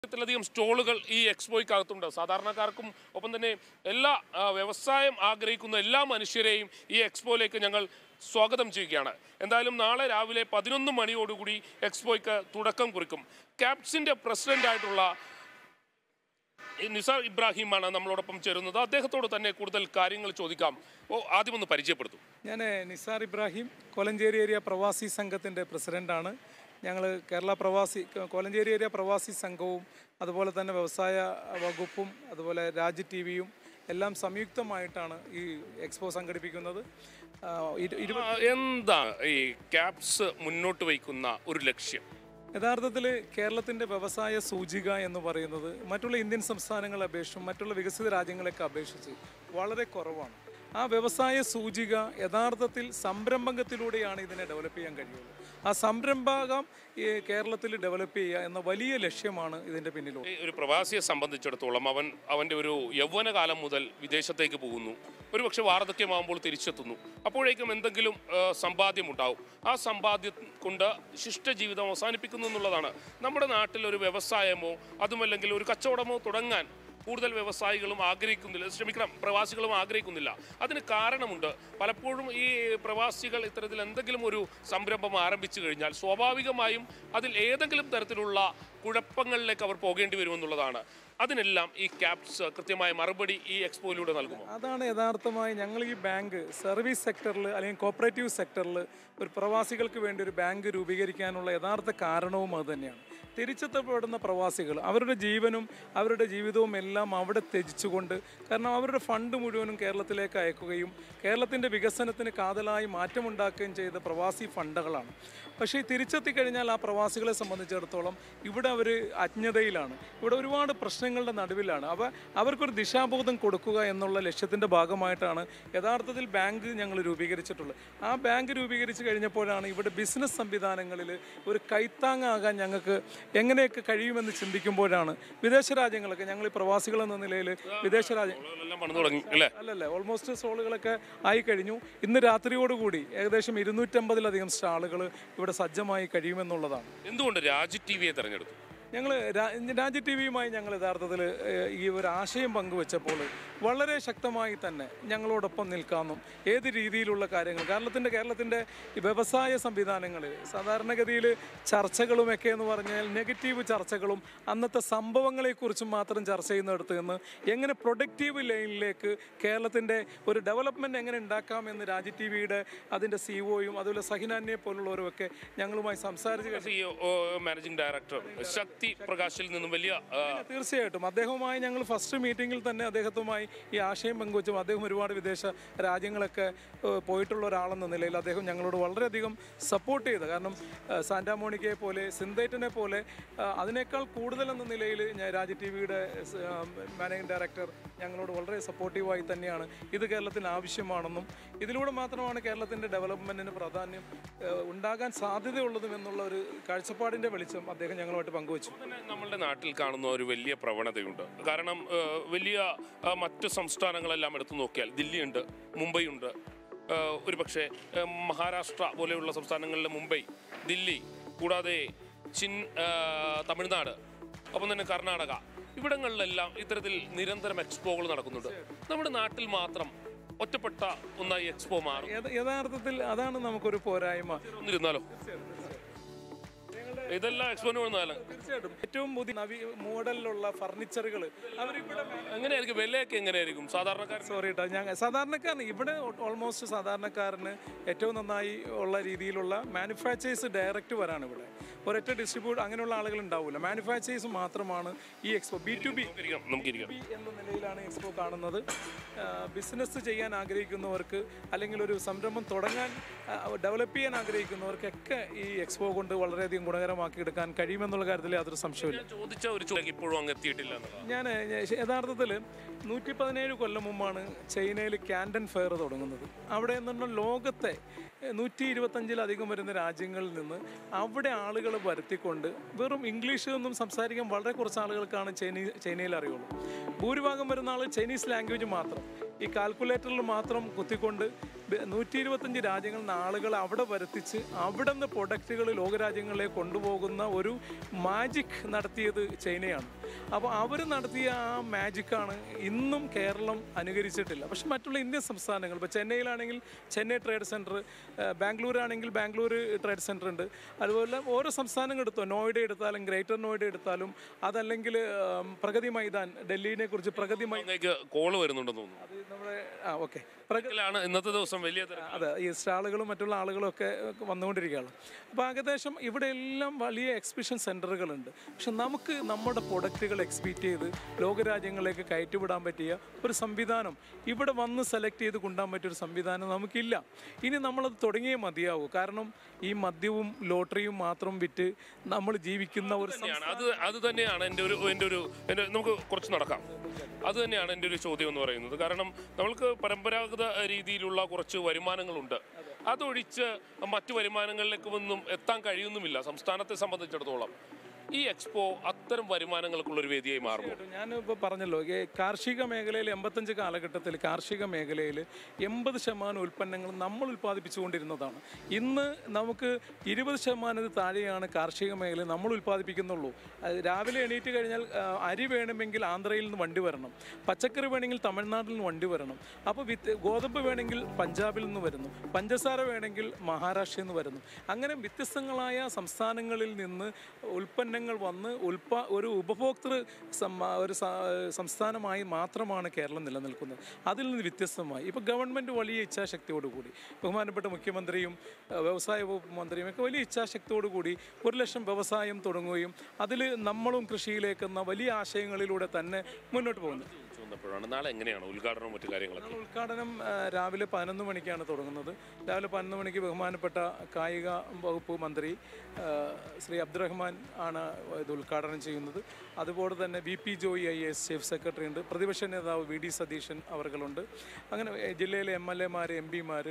ത്തിലധികം സ്റ്റോളുകൾ ഈ എക്സ്പോയ്ക്കകത്തുണ്ട് സാധാരണക്കാർക്കും ഒപ്പം തന്നെ എല്ലാ ആ, വ്യവസായം ആഗ്രഹിക്കുന്ന എല്ലാ മനുഷ്യരെയും ഈ എക്സ്പോയിലേക്ക് ഞങ്ങൾ സ്വാഗതം ചെയ്യുകയാണ് എന്തായാലും നാളെ രാവിലെ പതിനൊന്ന് മണിയോടുകൂടി എക്സ്പോയ്ക്ക് തുടക്കം കുറിക്കും ക്യാപ്സിന്റെ പ്രസിഡന്റ് ആയിട്ടുള്ള ഈ നിസാർ ഇബ്രാഹിമാണ് നമ്മളോടൊപ്പം ചേരുന്നത് അദ്ദേഹത്തോട് തന്നെ കൂടുതൽ കാര്യങ്ങൾ ചോദിക്കാം ഓ ആദ്യം ഒന്ന് പരിചയപ്പെടുത്തും ഞാൻ നിസാർ ഇബ്രാഹിം കോലഞ്ചേരി ഏരിയ പ്രവാസി സംഘത്തിൻ്റെ പ്രസിഡൻ്റാണ് ഞങ്ങൾ കേരള പ്രവാസി കോലഞ്ചേരി ഏരിയ പ്രവാസി സംഘവും അതുപോലെ തന്നെ വ്യവസായ വകുപ്പും അതുപോലെ രാജ് ടി വിയും എല്ലാം സംയുക്തമായിട്ടാണ് ഈ എക്സ്പോ സംഘടിപ്പിക്കുന്നത് ആ, ഇരു- ഇരു- എന്താ ഈ ക്യാപ്സ് മുന്നോട്ട് വയ്ക്കുന്ന ഒരു ലക്ഷ്യം യഥാർത്ഥത്തിൽ കേരളത്തിൻ്റെ വ്യവസായ സൂചിക എന്ന് പറയുന്നത് മറ്റുള്ള ഇന്ത്യൻ സംസ്ഥാനങ്ങളെ അപേക്ഷിച്ചും മറ്റുള്ള വികസിത രാജ്യങ്ങളെയൊക്കെ അപേക്ഷിച്ച് വളരെ കുറവാണ് ആ വ്യവസായ സൂചിക യഥാർത്ഥത്തിൽ സംരംഭകത്തിലൂടെയാണ് ഇതിനെ ഡെവലപ്പ് ചെയ്യാൻ കഴിയുള്ളൂ ആ സംരംഭകം ഈ കേരളത്തിൽ ഡെവലപ്പ് ചെയ്യുക എന്ന വലിയ ലക്ഷ്യമാണ് ഇതിൻ്റെ പിന്നിലുള്ളത് ഈ ഒരു പ്രവാസിയെ സംബന്ധിച്ചിടത്തോളം അവൻ അവൻ്റെ ഒരു യൗവനകാലം മുതൽ വിദേശത്തേക്ക് പോകുന്നു ഒരുപക്ഷെ വാർദ്ധക്യമാകുമ്പോൾ തിരിച്ചെത്തുന്നു അപ്പോഴേക്കും എന്തെങ്കിലും ആ, സമ്പാദ്യം ഉണ്ടാവും ആ സമ്പാദ്യം കൊണ്ട് ശിഷ്ടജീവിതം അവസാനിപ്പിക്കുന്നു എന്നുള്ളതാണ് നമ്മുടെ നാട്ടിൽ ഒരു വ്യവസായമോ അതുമല്ലെങ്കിൽ ഒരു കച്ചവടമോ തുടങ്ങാൻ കൂടുതൽ വ്യവസായികളും ആഗ്രഹിക്കുന്നില്ല ശ്രമിക്കണം പ്രവാസികളും ആഗ്രഹിക്കുന്നില്ല അതിന് കാരണമുണ്ട് പലപ്പോഴും ഈ പ്രവാസികൾ ഇത്തരത്തിൽ എന്തെങ്കിലും ഒരു സംരംഭം ആരംഭിച്ചു കഴിഞ്ഞാൽ സ്വാഭാവികമായും അതിൽ ഏതെങ്കിലും തരത്തിലുള്ള കുഴപ്പങ്ങളിലേക്ക് അവർ പോകേണ്ടി വരുമെന്നുള്ളതാണ് അതിനെല്ലാം ഈ ക്യാപ്സ് കൃത്യമായ മറുപടി ഈ എക്സ്പോയിലൂടെ നൽകുമോ അതാണ് യഥാർത്ഥമായി ഞങ്ങൾ ഈ ബാങ്ക് സർവീസ് സെക്ടറിൽ അല്ലെങ്കിൽ കോപ്പറേറ്റീവ് സെക്ടറിൽ ഒരു പ്രവാസികൾക്ക് വേണ്ടി ഒരു ബാങ്ക് രൂപീകരിക്കാനുള്ള യഥാർത്ഥ കാരണവും അത് തന്നെയാണ് തിരിച്ചെത്തപ്പെടുന്ന പ്രവാസികൾ അവരുടെ ജീവനും അവരുടെ ജീവിതവും എല്ലാം അവിടെ ത്യജിച്ചുകൊണ്ട് കാരണം അവരുടെ ഫണ്ട് മുഴുവനും കേരളത്തിലേക്ക് അയക്കുകയും കേരളത്തിൻ്റെ വികസനത്തിന് കാതലായി മാറ്റമുണ്ടാക്കുകയും ചെയ്ത പ്രവാസി ഫണ്ടുകളാണ് പക്ഷേ ഈ തിരിച്ചെത്തി കഴിഞ്ഞാൽ ആ പ്രവാസികളെ സംബന്ധിച്ചിടത്തോളം ഇവിടെ അവർ അജ്ഞതയിലാണ് ഇവിടെ ഒരുപാട് പ്രശ്നങ്ങളുടെ നടുവിലാണ് അവ അവർക്കൊരു ദിശാബോധം കൊടുക്കുക എന്നുള്ള ലക്ഷ്യത്തിൻ്റെ ഭാഗമായിട്ടാണ് യഥാർത്ഥത്തിൽ ബാങ്ക് ഞങ്ങൾ രൂപീകരിച്ചിട്ടുള്ളത് ആ ബാങ്ക് രൂപീകരിച്ച് കഴിഞ്ഞപ്പോഴാണ് ഇവിടെ ബിസിനസ് സംവിധാനങ്ങളിൽ ഒരു കൈത്താങ്ങാകാൻ ഞങ്ങൾക്ക് എങ്ങനെയൊക്കെ കഴിയുമെന്ന് ചിന്തിക്കുമ്പോഴാണ് വിദേശ രാജ്യങ്ങളൊക്കെ ഞങ്ങൾ ഈ പ്രവാസികൾ എന്ന നിലയിൽ വിദേശ രാജ്യ എല്ലാം പണിതു തുടങ്ങി അല്ലേ അല്ലല്ല ഓൾമോസ്റ്റ് സ്റ്റോളുകളൊക്കെ ആയി കഴിഞ്ഞു ഇന്ന് രാത്രിയോടുകൂടി ഏകദേശം ഇരുന്നൂറ്റമ്പതിലധികം സ്റ്റാളുകൾ ഇവിടെ സജ്ജമായി കഴിയുമെന്നുള്ളതാണ് എന്തുകൊണ്ട് രാജ് ടി വിയെ തെരഞ്ഞെടുത്തു ഞങ്ങൾ രാജ്യ ടി വിയുമായി ഞങ്ങൾ യഥാർത്ഥത്തിൽ ഏഹ്, ഈ ഒരു ആശയം പങ്കുവെച്ചപ്പോൾ വളരെ ശക്തമായി തന്നെ ഞങ്ങളോടൊപ്പം നിൽക്കാമെന്നും ഏത് രീതിയിലുള്ള കാര്യങ്ങൾ കേരളത്തിൻ്റെ കേരളത്തിൻ്റെ ഈ വ്യവസായ സംവിധാനങ്ങളിൽ സാധാരണഗതിയിൽ ചർച്ചകളുമൊക്കെ എന്ന് പറഞ്ഞാൽ നെഗറ്റീവ് ചർച്ചകളും അന്നത്തെ സംഭവങ്ങളെക്കുറിച്ചും മാത്രം ചർച്ച ചെയ്യുന്നിടത്ത് നിന്ന് എങ്ങനെ പ്രൊഡക്റ്റീവ് ലൈനിലേക്ക് കേരളത്തിൻ്റെ ഒരു ഡെവലപ്മെൻറ്റ് എങ്ങനെ ഉണ്ടാക്കാമെന്ന് രാജ്യ ടി വിയുടെ അതിൻ്റെ സിഒയും അതുപോലെ സഹിനാന്യെ പോലുള്ളവരുമൊക്കെ ഞങ്ങളുമായി സംസാരിച്ച് കഴിഞ്ഞ് സിഇഒ മാനേജിംഗ് ഡയറക്ടർ ശക്തി പ്രകാശിൽ നിന്നും വലിയ ആ, തീർച്ചയായിട്ടും അദ്ദേഹവുമായി ഞങ്ങൾ ഫസ്റ്റ് മീറ്റിങ്ങിൽ തന്നെ അദ്ദേഹത്തുമായി ഈ ആശയം പങ്കുവച്ചു അദ്ദേഹം ഒരുപാട് വിദേശ രാജ്യങ്ങളൊക്കെ ഏഹ്, പോയിട്ടുള്ള ഒരാളെന്ന നിലയിൽ അദ്ദേഹം ഞങ്ങളോട് വളരെയധികം സപ്പോർട്ട് ചെയ്ത് കാരണം ഏഹ്, സാന്റാമോണിക്കയെ പോലെ സിന്തേറ്റിനെ പോലെ ഏഹ്, അതിനേക്കാൾ കൂടുതലെന്ന നിലയിൽ ഞാൻ രാജ് ടി വിയുടെ മാനേജിംഗ് ഡയറക്ടർ ഞങ്ങളോട് വളരെ സപ്പോർട്ടീവായി തന്നെയാണ് ഇത് കേരളത്തിന് ആവശ്യമാണെന്നും ഇതിലൂടെ മാത്രമാണ് കേരളത്തിൻ്റെ ഡെവലപ്മെൻറ്റിന് പ്രാധാന്യം ഏഹ്, ഉണ്ടാകാൻ സാധ്യതയുള്ളതും എന്നുള്ള ഒരു കാഴ്ചപ്പാടിൻ്റെ വെളിച്ചം അദ്ദേഹം ഞങ്ങളുമായിട്ട് പങ്കുവച്ചു തന്നെ നമ്മളുടെ നാട്ടിൽ കാണുന്ന ഒരു വലിയ പ്രവണതയുണ്ട് കാരണം ഏഹ്, വലിയ ആ, മറ്റ് സംസ്ഥാനങ്ങളെല്ലാം എടുത്തു നോക്കിയാൽ ദില്ലിയുണ്ട് മുംബൈയുണ്ട് ഏഹ്, ഒരുപക്ഷെ ഏഹ്, മഹാരാഷ്ട്ര പോലെയുള്ള സംസ്ഥാനങ്ങളിലെ മുംബൈ ദില്ലി കൂടാതെ ചിൻ ഏഹ്, തമിഴ്നാട് ഒപ്പം തന്നെ കർണാടക ഇവിടങ്ങളിലെല്ലാം ഇത്തരത്തിൽ നിരന്തരം എക്സ്പോകൾ നടക്കുന്നുണ്ട് നമ്മുടെ നാട്ടിൽ മാത്രം ഒറ്റപ്പെട്ട ഒന്നായി എക്സ്പോ മാറും യഥ- യഥാർത്ഥത്തിൽ അതാണ് നമുക്കൊരു പോരായ്മ ഒന്നിരുന്നാലോ ഇതെല്ലാം എക്സ്പോന് വന്നാലും തീർച്ചയായിട്ടും ഏറ്റവും പുതിയ നവീ മോഡലിലുള്ള ഫർണിച്ചറുകൾ അവരിവിടെ എങ്ങനെയായിരിക്കും വിലയൊക്കെ എങ്ങനെയായിരിക്കും സാധാരണക്കാരൻ സോറി കേട്ടോ ഞാൻ സാധാരണക്കാരന് ഇവിടെ ഓൾമോസ്റ്റ് സാധാരണക്കാരന് ഏറ്റവും നന്നായി ഉള്ള രീതിയിലുള്ള മാനുഫാക്ചേഴ്സ് ഡയറക്റ്റ് വരാണ് ഇവിടെ ഒരൊറ്റ ഡിസ്ട്രിബ്യൂട്ട് അങ്ങനെയുള്ള ആളുകൾ ഉണ്ടാവില്ല മാനുഫാക്ചേഴ്സ് മാത്രമാണ് ഈ എക്സ്പോ ബി ടു ബി നമുക്കിരിക്കാം നമുക്കിരിക്കാം ബി എന്ന നിലയിലാണ് എക്സ്പോ കാണുന്നത് ബിസിനസ് ചെയ്യാൻ ആഗ്രഹിക്കുന്നവർക്ക് അല്ലെങ്കിൽ ഒരു സംരംഭം തുടങ്ങാൻ ഡെവലപ്പ് ചെയ്യാൻ ആഗ്രഹിക്കുന്നവർക്കൊക്കെ ഈ എക്സ്പോ കൊണ്ട് വളരെയധികം ഗുണകരമാക്കി എടുക്കാൻ കഴിയുമെന്നുള്ള കാര്യത്തിൽ യാതൊരു സംശയമില്ല ഞാൻ ചോദിച്ച ഒരു ചോദ്യം ഇപ്പോഴും അങ്ങ് എത്തിയിട്ടില്ല എന്നുള്ളതാണ് ഞാൻ യഥാർത്ഥത്തിൽ നൂറ്റി പതിനേഴ് കൊല്ലം മുമ്പാണ് ചൈനയിൽ ക്യാൻഡൻ ഫെയർ തുടങ്ങുന്നത് അവിടെ നിന്ന് ലോകത്തെ നൂറ്റി ഇരുപത്തഞ്ചിലധികം വരുന്ന രാജ്യങ്ങളിൽ നിന്ന് അവിടെ ആളുകൾ വരുത്തിക്കൊണ്ട് വെറും ഇംഗ്ലീഷ് ഒന്നും സംസാരിക്കാൻ വളരെ കുറച്ച് ആളുകൾക്കാണ് ചൈനീ ചൈനയിൽ അറിയുള്ളൂ ഭൂരിഭാഗം വരുന്ന ആൾ ചൈനീസ് ലാംഗ്വേജ് മാത്രം ഈ കാൽക്കുലേറ്ററിൽ മാത്രം കുത്തിക്കൊണ്ട് നൂറ്റി ഇരുപത്തഞ്ച് രാജ്യങ്ങളിൽ നിന്ന് ആളുകൾ അവിടെ വരുത്തിച്ച് അവിടെ നിന്ന് പ്രൊഡക്റ്റുകൾ ലോകരാജ്യങ്ങളിലേക്ക് കൊണ്ടുപോകുന്ന ഒരു മാജിക് നടത്തിയത് ചൈനയാണ് അപ്പോൾ അവർ നടത്തിയ ആ മാജിക്കാണ് ഇന്നും കേരളം അനുകരിച്ചിട്ടില്ല പക്ഷെ മറ്റുള്ള ഇന്ത്യൻ സംസ്ഥാനങ്ങൾ ഇപ്പോൾ ചെന്നൈയിലാണെങ്കിൽ ചെന്നൈ ട്രേഡ് സെൻറ്റർ ബാംഗ്ലൂരാണെങ്കിൽ ബാംഗ്ലൂർ ട്രേഡ് സെൻറ്റർ ഉണ്ട് അതുപോലെ ഓരോ സംസ്ഥാനങ്ങൾ എടുത്തോ നോയിഡ എടുത്താലും ഗ്രേറ്റർ നോയിഡ എടുത്താലും അതല്ലെങ്കിൽ ഉം, പ്രഗതി മൈതാൻ ഡൽഹിനെ കുറിച്ച് പ്രഗതി മൈ അങ്ങേക്ക് കോള് വരുന്നുണ്ടെന്ന് തോന്നുന്നു അത് നമ്മുടെ ആ ഓക്കെ പ്രഗതി ഇതിലാണ് ഇന്നത്തെ ദിവസം വലിയ തിരക്ക്. അതെ ഈ സ്റ്റാളുകളും മറ്റുള്ള ആളുകളും ഒക്കെ വന്നുകൊണ്ടിരിക്കുകയാണ് അപ്പോൾ ഏകദേശം ഇവിടെ എല്ലാം വലിയ എക്സിബിഷൻ സെൻറ്ററുകളുണ്ട് പക്ഷെ നമുക്ക് നമ്മുടെ പ്രൊഡക്റ്റുകൾ എക്സ്പീറ്റ് ചെയ്ത് ലോകരാജ്യങ്ങളിലേക്ക് കയറ്റിവിടാൻ പറ്റിയ ഒരു സംവിധാനം ഇവിടെ വന്ന് സെലക്ട് ചെയ്ത് കൊണ്ടുപോകാൻ പറ്റിയ ഒരു സംവിധാനം നമുക്കില്ല ഇനി നമ്മളത് തുടങ്ങിയേ മതിയാവൂ കാരണം ഈ മദ്യവും ലോട്ടറിയും മാത്രം വിറ്റ് നമ്മൾ ജീവിക്കുന്ന ഒരു സം- തന്നെയാണ് അത് അത് തന്നെയാണ് എൻ്റെ ഒരു എൻ്റെ ഒരു എൻ്റെ നമുക്ക് കുറച്ച് നടക്കാം അത് തന്നെയാണ് എൻ്റെ ഒരു ചോദ്യം എന്ന് പറയുന്നത് കാരണം നമ്മൾക്ക് പരമ്പരാഗത രീതിയിലുള്ള കുറച്ച് വരുമാനങ്ങളുണ്ട് അതൊഴിച്ച് മറ്റു വരുമാനങ്ങളിലേക്ക് ഒന്നും എത്താൻ കഴിയുന്നുമില്ല സംസ്ഥാനത്തെ സംബന്ധിച്ചിടത്തോളം ഈ എക്സ്പോ അത്തരം വരുമാനങ്ങൾക്കുള്ള ഒരു വേദിയായി മാറുമോ ഞാനിപ്പോൾ പറഞ്ഞല്ലോ ഈ കാർഷിക മേഖലയിൽ എൺപത്തഞ്ച് കാലഘട്ടത്തിൽ കാർഷിക മേഖലയിൽ എൺപത് ശതമാനം ഉൽപ്പന്നങ്ങൾ നമ്മൾ ഉൽപ്പാദിപ്പിച്ചുകൊണ്ടിരുന്നതാണ് ഇന്ന് നമുക്ക് ഇരുപത് ശതമാനത്തിന് താഴെയാണ് കാർഷിക മേഖലയിൽ നമ്മൾ ഉൽപ്പാദിപ്പിക്കുന്നുള്ളൂ അത് രാവിലെ എണീറ്റ് കഴിഞ്ഞാൽ ആ, അരി വേണമെങ്കിൽ ആന്ധ്രയിൽ നിന്ന് വണ്ടി വരണം പച്ചക്കറി വേണമെങ്കിൽ തമിഴ്നാട്ടിൽ നിന്ന് വണ്ടി വരണം അപ്പോൾ വിത്ത് ഗോതമ്പ് വേണമെങ്കിൽ പഞ്ചാബിൽ നിന്ന് വരുന്നു പഞ്ചസാര വേണമെങ്കിൽ മഹാരാഷ്ട്രയിൽ നിന്ന് വരുന്നു അങ്ങനെ വ്യത്യസ്തങ്ങളായ സംസ്ഥാനങ്ങളിൽ നിന്ന് ഉൽപ്പന്നങ്ങൾ വന്ന് ഉൽപാ ഒരു ഉപഭോക്തൃ സമ്മ- ഒരു സ- സംസ്ഥാനമായി മാത്രമാണ് കേരളം നിലനിൽക്കുന്നത് അതിൽ നിന്ന് വ്യത്യസ്തമായി ഇപ്പോൾ ഗവൺമെൻറ് വലിയ ഇച്ഛാശക്തിയോടുകൂടി ബഹുമാനപ്പെട്ട മുഖ്യമന്ത്രിയും ഏഹ്, വ്യവസായ വകുപ്പ് മന്ത്രിയും ഒക്കെ വലിയ ഇച്ഛാശക്തിയോടുകൂടി ഒരു ലക്ഷം വ്യവസായം തുടങ്ങുകയും അതിൽ നമ്മളും കൃഷിയിലേക്ക് എന്ന വലിയ ആശയങ്ങളിലൂടെ തന്നെ മുന്നോട്ട് പോകുന്നു വന്നപ്പോഴാണ് നാളെ എങ്ങനെയാണ് ഉദ്ഘാടനവും മറ്റു കാര്യങ്ങളൊക്കെ ഞങ്ങൾ ഉദ്ഘാടനം ആ, രാവിലെ പതിനൊന്ന് മണിക്കാണ് തുടങ്ങുന്നത് രാവിലെ പതിനൊന്ന് മണിക്ക് ബഹുമാനപ്പെട്ട കായിക വകുപ്പ് മന്ത്രി ആ, ശ്രീ അബ്ദുറഹ്മാൻ ആണ് ഇത് ഉദ്ഘാടനം ചെയ്യുന്നത് അതുപോലെ തന്നെ V P Joy I S chief secretary ഉണ്ട് പ്രതിപക്ഷ നേതാവ് വി ഡി സതീശൻ അവർകളുണ്ട് അങ്ങനെ ഏ, ജില്ലയിലെ എം എൽ എമാർ എം പിമാർ